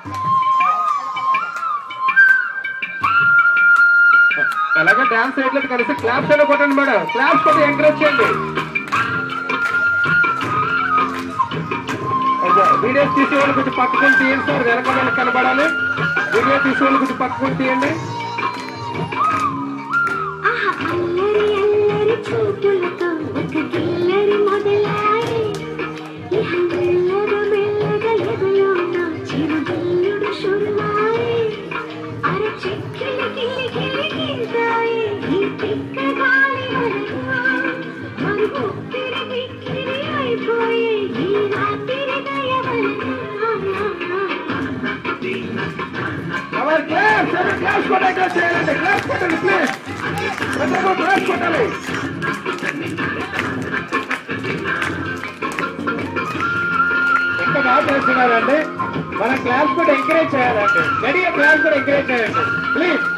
అలాగే డాన్స్ చేయట్లేదు కలిసి క్లాప్స్ అయినా కొట్టండి మేడం క్లాప్స్ కొట్టి ఎంకరేజ్ చేయండి ఓకే, వీడియోస్ తీసే వాళ్ళు కొంచెం పక్కకొని తీయండి సార్ వెనక వెనక కనబడాలి వీడియో తీసే వాళ్ళు కొంచెం పక్కకొని తీయండి ఆహా అల్లరి అల్లరి చూపులతో ఒక గిల్లరి మొదలాయి ఇహ మెల్లగా మెల్లగా ఎదలోన చిరుగిల్లుడు షురువాయి అర చెక్కిలి గిల్లి గిల్లి గిల్తాయి ఈ తిక్క గాలి వరకు మరి ఊపిరి బిక్కిరి అయిపోయి ఈ రాత్రి దయ వరకు ఎవరు క్లాప్స్ ఎవరు క్లాప్స్ కొట్టి ఎంకరేజ్ చేయాలండి క్లాప్స్ కొట్టండి ప్లీజ్ ప్రతి ఒక్కరు క్లాప్స్ కొట్టాలి ఎంత బాగా చేస్తున్నారండి మన క్లాస్ కూడా ఎంకరేజ్ చేయాలండి గడియ క్లాస్ కూడా ఎంకరేజ్ చేయండి ప్లీజ్